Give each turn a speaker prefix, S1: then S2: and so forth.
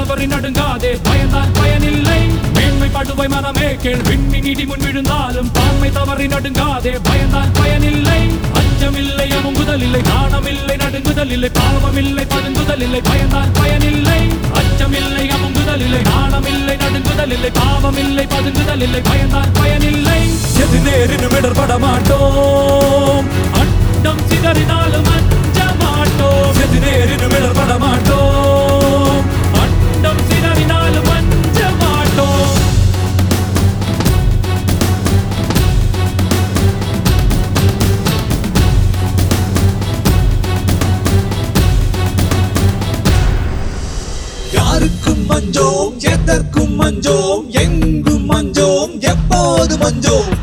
S1: தவறி நடுங்காதே பயந்தால் பயனில்லை மேன்மை படுவை மனமே கேள் விண்ணின் இடி முன் விழுந்தாலும் தாண்மை தவறி நடுங்காதே பயந்தால் பயனில்லை அச்சமில்லை அமுங்குதல் இல்லை நாணமில்லை நடுங்குதல் இல்லை பாவமில்லை பதுங்குதல் இல்லை பயந்தால் பயனில்லை அச்சமில்லை அமுங்குதல் இல்லை நாணமில்லை நடுங்குதல் இல்லை பாவமில்லை பதுங்குதல் இல்லை பயந்தால் பயனில்லை எது நேரினும் இடர்பட மாட்டோம் அண்டம் சிதறினாலும் அஞ்ச மாட்டோம் எது நேரினும் இடர்பட மாட்டோம் அண்டம் சிதறினாலும் அஞ்ச மாட்டோம்
S2: யாருக்கும் மஞ்சோம் எதற்கும் மஞ்சோம் எங்கும் மஞ்சோம் எப்போது மஞ்சோம்